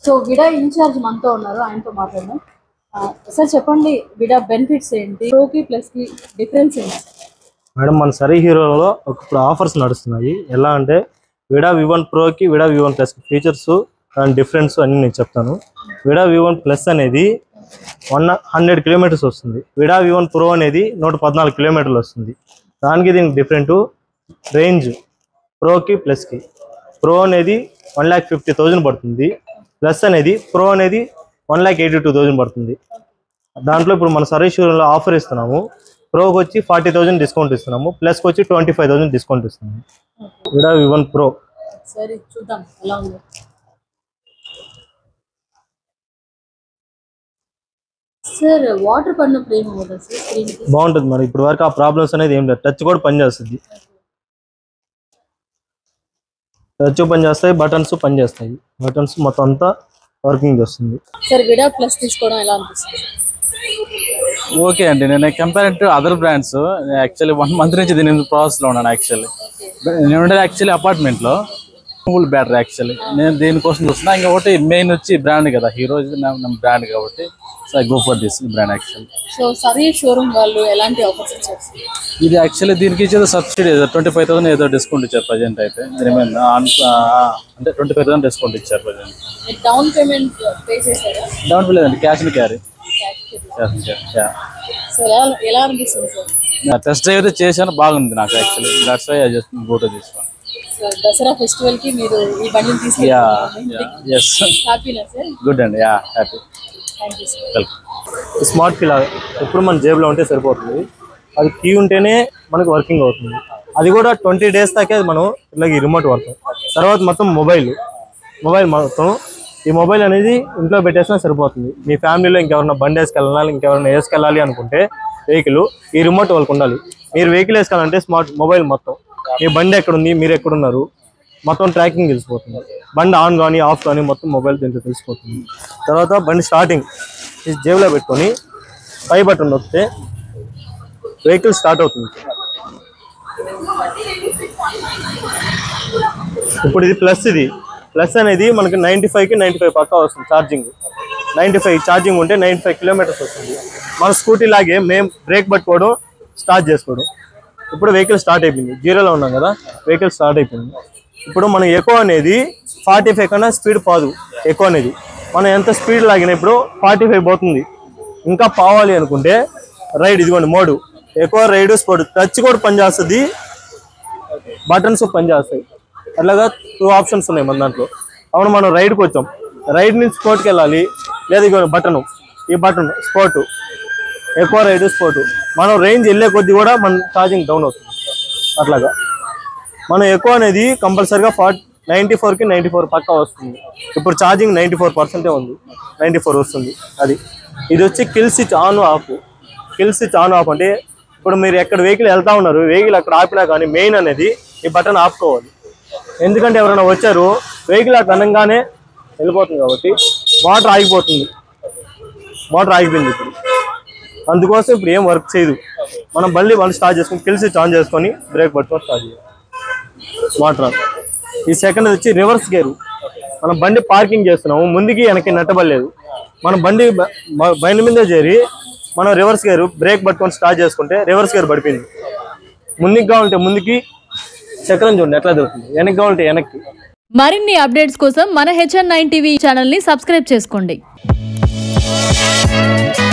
So విడా incharge మనతో ఉన్నారు ఆయనతో మాట్లాడదాం ఆ, సార్ చెప్పండి విడా బెనిఫిట్స్ ఏంటి ప్రోకి ప్లస్ కి డిఫరెన్స్ ఏంటి మేడం మన సరీ హీరోలో ఇప్పుడు ఆఫర్స్ నడుస్తున్నాయి ఎలా అంటే విడా వి వన్ ప్రోకి Vida V one plus features and difference అన్ని నేను చెప్తాను విడా వి వన్ ప్లస్ అనేది వన్ హండ్రెడ్ కిలోమీటర్స్ వస్తుంది విడా వి వన్ ప్రో అనేది నూట పద్నాలుగు కిలోమీటర్లు వస్తుంది దానికి దీనికి డిఫరెంట్ రేంజ్ ప్రోకి ప్లస్కి ప్రో అనేది వన్ ల్యాక్ ఫిఫ్టీ థౌజండ్ పడుతుంది ప్లస్ అనేది ప్రో అనేది one lakh eighty two thousand పడుతుంది దాంట్లో ఇప్పుడు మన సర్వీస్ షోరూంలో ఆఫర్ ఇస్తున్నాము ప్రోకి వచ్చి ఫార్టీ థౌసండ్ డిస్కౌంట్ ఇస్తున్నాము ప్లస్కి వచ్చి ట్వంటీ ఫైవ్ థౌసండ్ డిస్కౌంట్ ఇస్తున్నాము విడా వివన్ ప్రో సరే చూద్దాం ఎలా ఉందో సార్ వాటర్ పడినప్పుడు ఏమవుతుంది సార్ స్క్రీన్ కి బాగుంటుంది మరి ఇప్పుడు వరకు ఆ ప్రాబ్లమ్స్ అనేది ఏం లేదు టచ్ కూడా పనిచేస్తుంది టచ్ పనిచేస్తాయి బటన్స్ పనిచేస్తాయి బటన్స్ మొత్తం అంతా వర్కింగ్ చేస్తుంది సార్ విడా ప్లస్ తీసుకోవడం ఎలా అనిపిస్తుంది ఓకే అండి నేను compare to other brands actually one month నుంచి దీని ప్రాసెస్ లో ఉన్నాను యాక్చువల్లీ నేను ఉండేది యాక్చువల్లీ అపార్ట్మెంట్ లో ఫుల్ బ్యాటరీ యాక్చువల్లీ నేను దీనికోసం చూస్తున్నా ఇంకొకటి మెయిన్ వచ్చి బ్రాండ్ కదా హీరో బ్రాండ్ కాబట్టి so go for this brand actually so service showroom వాళ్ళు ఎలాంటి ఆఫర్స్ ఇచ్చారు సార్? ఇది యాక్చువల్లీ దీనికి ఇచ్చేది సబ్సిడీ ట్వంటీ ఫైవ్ థౌసండ్ ఏదో డిస్కౌంట్ ఇచ్చారు ప్రజెంట్ అయితే దీని మీద ఆన్- ఆ, అంటే ట్వంటీ ఫైవ్ థౌసండ్ డిస్కౌంట్ ఇచ్చారు ప్రజెంట్ మీరు డౌన్ పేమెంట్ పే చేశారా డౌన్ పే లేదండి cash and carry cash and carry so ఎలా ఎలా అనిపిస్తుంది సార్ టెస్ట్ డ్రైవ్ అయితే చేశాను బాగుంది నాకు actually that's why I just photo తీసుకున్నాను సో దసరా ఫెస్టివల్ కి మీరు ఈ బండిని యా తీసుకెళ్ళి ఎస్ హ్యాపీనా సార్ గుడ్ అండి yeah happy thank you sir welcome smart key లాగా ఎప్పుడు మన జేబులో ఉంటే సరిపోతుంది అది కీ ఉంటేనే మనకు వర్కింగ్ అవుతుంది అది కూడా ట్వంటీ డేస్ దాకే అది మనం ఇట్లా ఈ రిమోట్ వాడతాం తర్వాత మొత్తం మొబైల్ మొబైల్ మొత్తం ఈ మొబైల్ అనేది ఇంట్లో పెట్టేసినా సరిపోతుంది మీ ఫ్యామిలీలో ఇంకెవరన్నా బండి వేసుకెళ్ళాలి ఇంకెవరన్నా వేసుకెళ్ళాలి అనుకుంటే వెహికల్ ఈ రిమోట్ వాళ్ళకి ఉండాలి మీరు వెహికల్ వేసుకోవాలంటే స్మార్ట్ మొబైల్ మొత్తం మీ బండి ఎక్కడుంది మీరు ఎక్కడున్నారు మొత్తం ట్రాకింగ్ తెలిసిపోతుంది బండి ఆన్ కానీ ఆఫ్ కానీ మొత్తం మొబైల్ దీంట్లో తెలిసిపోతుంది తర్వాత బండి స్టార్టింగ్ ఈ జేబులో పెట్టుకొని పై బటన్ నొక్కితే వెహికల్ స్టార్ట్ అవుతుంది ఇప్పుడు ఇది ప్లస్ ఇది ప్లస్ అనేది మనకి నైంటీ ఫైవ్కి నైంటీ ఫైవ్ పక్కా వస్తుంది ఛార్జింగ్ నైంటీ ఫైవ్ ఛార్జింగ్ ఉంటే నైంటీ ఫైవ్ కిలోమీటర్స్ వస్తుంది మన స్కూటీ లాగే మేము బ్రేక్ పట్టుకోవడం స్టార్ట్ చేసుకోవడం ఇప్పుడు వెహికల్ స్టార్ట్ అయిపోయింది జీరోలో ఉన్నాం కదా వెహికల్ స్టార్ట్ అయిపోయింది ఇప్పుడు మనం ఎక్కువ అనేది ఫార్టీ ఫైవ్ కన్నా స్పీడ్ పోదు ఎక్కువ అనేది మనం ఎంత స్పీడ్ లాగినా ఇప్పుడు ఫార్టీ ఫైవ్ పోతుంది ఇంకా పోవాలి అనుకుంటే రైడ్ ఇదిగోండి మోడు ఎక్కువ రైడ్ స్పోర్ట్ టచ్ కూడా పనిచేస్తుంది బటన్స్ పనిచేస్తాయి అట్లాగా టూ ఆప్షన్స్ ఉన్నాయి మన దాంట్లో అవును మనం రైడ్కి వచ్చాం రైడ్ నుంచి స్పోర్ట్కి వెళ్ళాలి లేదా ఇగో బటన్ ఈ బటన్ స్పోర్ట్ ఎక్కువ రైడ్ స్పోర్ట్ మనం రేంజ్ వెళ్ళే కొద్దీ కూడా మన ఛార్జింగ్ డౌన్ అవుతుంది అట్లాగా మనం ఎక్కువ అనేది కంపల్సరిగా ఫార్టీ నైంటీ ఫోర్కి నైంటీ ఫోర్ పక్కా వస్తుంది ఇప్పుడు ఛార్జింగ్ నైంటీ ఫోర్ పర్సెంటే ఉంది నైంటీ ఫోర్ వస్తుంది అది ఇది వచ్చి kill switch on off kill switch on off అంటే ఇప్పుడు మీరు ఎక్కడ వెహికల్ వెళ్తా ఉన్నారు వెహికల్ అక్కడ ఆపినా కానీ మెయిన్ అనేది ఈ బటన్ ఆపుకోవాలి ఎందుకంటే ఎవరైనా వచ్చారు వెహికల్ అక్కడ అనగానే వెళ్ళిపోతుంది కాబట్టి వాటర్ ఆగిపోతుంది వాటర్ ఆగిపోయింది ఇప్పుడు అందుకోసం ఇప్పుడు ఏం వర్క్ చేయదు మనం మళ్ళీ వాళ్ళు స్టార్ట్ చేసుకొని కిల్ స్విచ్ ఆన్ చేసుకొని బ్రేక్ పట్టుకొని స్టార్ట్ చేయాలి వాటర్ ఆన్. ఈ సెకండ్ వచ్చి రివర్స్ గేరు మనం బండి పార్కింగ్ చేస్తున్నాము ముందుకి వెనక్కి నెట్టబడలేదు మనం బండి బ- బ- బండి మీద చేరి మనం రివర్స్ గేరు బ్రేక్ పట్టుకొని స్టార్ట్ చేసుకుంటే రివర్స్ గేర్ పడిపోయింది ముందుకు కావాలంటే ముందుకి చక్రం చూడండి ఎట్లా దొరుకుతుంది వెనక్కి కావాలంటే వెనక్కి మరిన్ని అప్డేట్స్ కోసం మన హెచ్ఎన్ నైన్ టీవీ ఛానల్ని సబ్స్క్రైబ్ చేసుకోండి